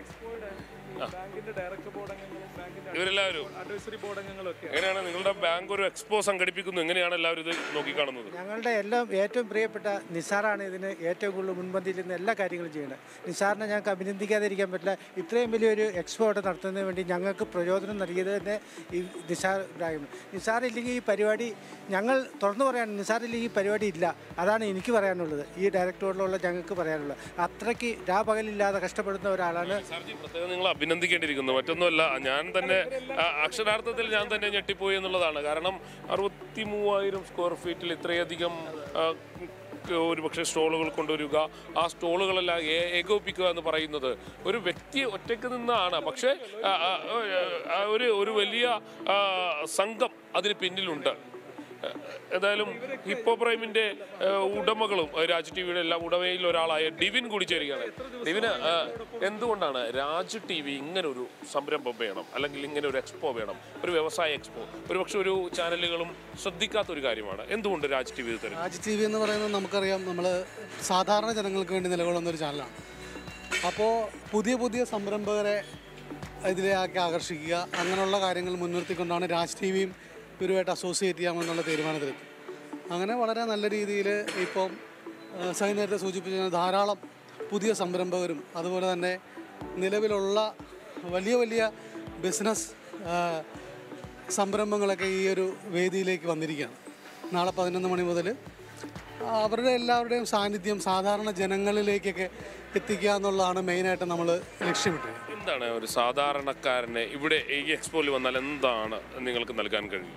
ബാങ്കിൻ്റെ ഡയറക്ടർ ബോർഡ് അംഗങ്ങളും ബാങ്കിൻ്റെ ഇവരെല്ലാവരും അഡ്വൈസറി ബോർഡ് അംഗങ്ങളും ഒക്കെ എങ്ങനെയാണ് നിങ്ങളുടെ ബാങ്ക് ഒരു എക്സ്പോ സംഘടിപ്പിക്കുന്നു എങ്ങനെയാണ് എല്ലാവരും ഇത് നോക്കിക്കാണുന്നത് ഞങ്ങളുടെ എല്ലാം ഏറ്റവും പ്രിയപ്പെട്ട നിസാറാണ് ഇതിന് ഏറ്റവും കൂടുതൽ മുൻപന്തിയിൽ നിന്ന് എല്ലാ കാര്യങ്ങളും ചെയ്യുന്നത് നിസാറിനെ ഞങ്ങൾക്ക് അഭിനന്ദിക്കാതിരിക്കാൻ പറ്റില്ല ഇത്രയും വലിയൊരു എക്സ്പോ അവിടെ നടത്തുന്നതിന് വേണ്ടി ഞങ്ങൾക്ക് പ്രചോദനം നൽകിയത് തന്നെ ഈ നിസാർ ഇബ്രാഹിം നിസാർ ഇല്ലെങ്കിൽ ഈ പരിപാടി ഞങ്ങൾ തുറന്നു പറയാണ് നിസാർ ഇല്ലെങ്കിൽ ഈ പരിപാടി ഇല്ല അതാണ് എനിക്ക് പറയാനുള്ളത് ഈ ഡയറക്ടറോടുള്ള ഞങ്ങൾക്ക് പറയാനുള്ളത് അത്രയ്ക്ക് രാപകലില്ലാതെ കഷ്ടപ്പെടുന്ന ഒരാളാണ് സാർജി പ്രത്യേകം നിങ്ങൾ അഭിനന്ദിക്കേണ്ടിയിരിക്കുന്നു മറ്റൊന്നുമല്ല ഞാൻ തന്നെ ആ, അക്ഷരാർത്ഥത്തിൽ ഞാൻ തന്നെ ഞെട്ടിപ്പോയി എന്നുള്ളതാണ് കാരണം അറുപത്തി മൂവായിരം സ്ക്വയർ ഫീറ്റിൽ ഇത്രയധികം ആ, ഒരു പക്ഷേ സ്റ്റോളുകൾ കൊണ്ടുവരിക ആ സ്റ്റോളുകളെല്ലാം ഏ- ഏകോപിപ്പിക്കുക എന്ന് പറയുന്നത് ഒരു വ്യക്തി ഒറ്റയ്ക്ക് നിന്നാണ് പക്ഷേ ആ, ആ, ആ, ഒരു ഒരു വലിയ ആ, സംഘം അതിന് പിന്നിലുണ്ട് ഏഹ്, ഏതായാലും ഹിപ്പോ പ്രൈമിന്റെ ഏഹ്, ഉടമകളും ഏഹ്, രാജ് ടി വിയുടെ എല്ലാ ഉടമയിൽ ഒരാളായ ഡിവിൻ കൂടി ചേരുകയാണ് ഡിവിന് ഏഹ്, എന്തുകൊണ്ടാണ് രാജ് ടി വി ഇങ്ങനെ ഒരു സംരംഭം വേണം അല്ലെങ്കിൽ ഇങ്ങനെ ഒരു എക്സ്പോ വേണം ഒരു വ്യവസായ എക്സ്പോ ഒരുപക്ഷെ ഒരു ചാനലുകളും ശ്രദ്ധിക്കാത്ത ഒരു കാര്യമാണ് എന്തുകൊണ്ട് രാജ് ടി വി ഇത് തരും രാജ് ടി വി എന്ന് പറയുന്നത് നമുക്കറിയാം നമ്മൾ സാധാരണ ജനങ്ങൾക്ക് വേണ്ടി നിലകൊള്ളുന്ന ഒരു ചാനലാണ് അപ്പോൾ പുതിയ പുതിയ സംരംഭകരെ ഇതിലേക്ക് ആകർഷിക്കുക അങ്ങനെയുള്ള കാര്യങ്ങൾ മുൻനിർത്തിക്കൊണ്ടാണ് രാജ് ടി വിയും ഇവരുമായിട്ട് അസോസിയേറ്റ് ചെയ്യാമെന്നുള്ള തീരുമാനത്തിലെത്തി അങ്ങനെ വളരെ നല്ല രീതിയിൽ ഇപ്പം ആ, സൈ നേരത്തെ സൂചിപ്പിച്ച ധാരാളം പുതിയ സംരംഭകരും അതുപോലെ തന്നെ നിലവിലുള്ള വലിയ വലിയ ബിസിനസ് സംരംഭങ്ങളൊക്കെ ഈ ഒരു വേദിയിലേക്ക് വന്നിരിക്കുകയാണ് നാളെ പതിനൊന്ന് മണി മുതൽ അവരുടെ എല്ലാവരുടെയും സാന്നിധ്യം സാധാരണ ജനങ്ങളിലേക്കൊക്കെ എത്തിക്കുക എന്നുള്ളതാണ് മെയിനായിട്ട് നമ്മൾ ലക്ഷ്യമിട്ടത് എന്താണ് ഒരു സാധാരണക്കാരനെ ഇവിടെ ഈ എക്സ്പോയിൽ വന്നാൽ എന്താണ് നിങ്ങൾക്ക് നൽകാൻ കഴിയും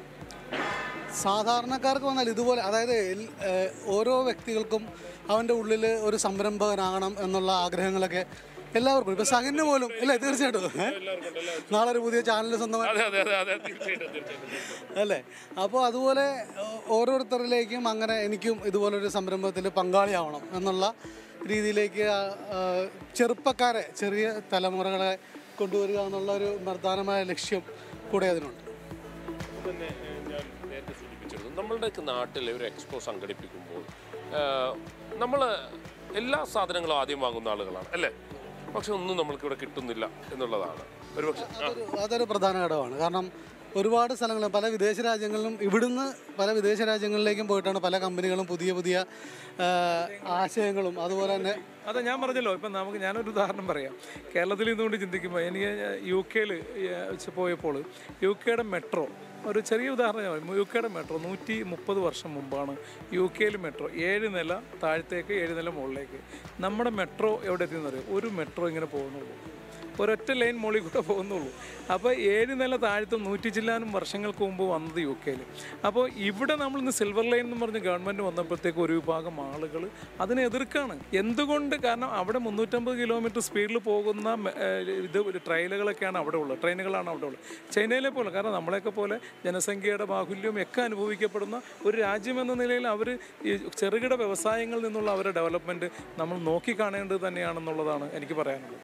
സാധാരണക്കാർക്ക് വന്നാൽ ഇതുപോലെ അതായത് എൽ- ഏഹ് ഓരോ വ്യക്തികൾക്കും അവൻ്റെ ഉള്ളിൽ ഒരു സംരംഭകനാകണം എന്നുള്ള ആഗ്രഹങ്ങളൊക്കെ എല്ലാവർക്കും ഇപ്പം സഹന് പോലും ഇല്ലേ തീർച്ചയായിട്ടും ഏ? നാളെ ഒരു പുതിയ ചാനൽ സ്വന്തമായി അതെ അതെ അതെ അതെ തീർച്ചയായിട്ടും തീർച്ചയായിട്ടും അല്ലേ അപ്പോൾ അതുപോലെ ഓ- ഓരോരുത്തരിലേക്കും അങ്ങനെ എനിക്കും ഇതുപോലൊരു സംരംഭത്തിൽ പങ്കാളിയാവണം എന്നുള്ള രീതിയിലേക്ക് ആ, ആ, ചെറുപ്പക്കാരെ ചെറിയ തലമുറകളെ കൊണ്ടുവരിക എന്നുള്ള ഒരു പ്രധാനമായ ലക്ഷ്യം കൂടെ അതിനുണ്ട് തന്നെ ഏഹ്, ഞാൻ നേരത്തെ സൂചിപ്പിച്ചിരുന്നു നമ്മളുടെയൊക്കെ നാട്ടിൽ ഒരു എക്സ്പോ സംഘടിപ്പിക്കുമ്പോൾ നമ്മൾ എല്ലാ സാധനങ്ങളും ആദ്യം വാങ്ങുന്ന ആളുകളാണ് അല്ലേ പക്ഷെ ഒന്നും നമ്മൾക്ക് ഇവിടെ കിട്ടുന്നില്ല എന്നുള്ളതാണ് ഒരു പക്ഷെ അതൊരു അതൊരു പ്രധാന ഘടകമാണ് കാരണം ഒരുപാട് സ്ഥലങ്ങളിൽ പല വിദേശ രാജ്യങ്ങളിലും ഇവിടുന്ന് പല വിദേശ രാജ്യങ്ങളിലേക്കും പോയിട്ടാണ് പല കമ്പനികളും പുതിയ പുതിയ ആ, ആശയങ്ങളും അതുപോലെ തന്നെ അതെ ഞാൻ പറഞ്ഞല്ലോ ഇപ്പം നമുക്ക് ഞാനൊരു ഉദാഹരണം പറയാം കേരളത്തിൽ നിന്നുകൊണ്ട് ചിന്തിക്കുമ്പോൾ എനിക്ക് യു കെയിൽ പോയപ്പോൾ യു കെയുടെ മെട്രോ ഒരു ചെറിയ ഉദാഹരണം ഞാൻ പറയാം. യു കെയുടെ മെട്രോ നൂറ്റി മുപ്പത് വർഷം മുമ്പാണ് യു കെയിൽ മെട്രോ ഏഴ് നില താഴത്തേക്ക് ഏഴ് നില മുകളിലേക്ക് നമ്മുടെ മെട്രോ എവിടെ എത്തിയെന്ന് അറിയോ ഒരു മെട്രോ ഇങ്ങനെ പോകുന്നുള്ളൂ ഒരൊറ്റ ലൈൻ മുകളിൽ കൂടെ പോകുന്നുള്ളൂ അപ്പോൾ ഏഴ് നില താഴത്തും നൂറ്റി ചില്ലാനും വർഷങ്ങൾക്ക് മുമ്പ് വന്നത് യു കെയിൽ അപ്പോൾ ഇവിടെ നമ്മളിന്ന് സിൽവർ ലൈൻ എന്ന് പറഞ്ഞ് ഗവൺമെൻറ് വന്നപ്പോഴത്തേക്ക് ഒരു വിഭാഗം ആളുകൾ അതിനെ എതിർക്കാണ് എന്തുകൊണ്ട് കാരണം അവിടെ മുന്നൂറ്റമ്പത് കിലോമീറ്റർ സ്പീഡിൽ പോകുന്ന മെ- ഏഹ് ഇത് ഒരു ട്രെയിനുകളൊക്കെയാണ് അവിടെ ഉള്ളത് ട്രെയിനുകളാണ് അവിടെ ഉള്ളത് ചൈനയിലെ പോലെ കാരണം നമ്മളെയൊക്കെ പോലെ ജനസംഖ്യയുടെ ബാഹുല്യവും ഒക്കെ അനുഭവിക്കപ്പെടുന്ന ഒരു രാജ്യം എന്ന നിലയിൽ അവർ ഈ ചെറുകിട വ്യവസായങ്ങളിൽ നിന്നുള്ള അവരുടെ ഡെവലപ്മെൻറ്റ് നമ്മൾ നോക്കിക്കാണേണ്ടത് തന്നെയാണെന്നുള്ളതാണ് എനിക്ക് പറയാനുള്ളത്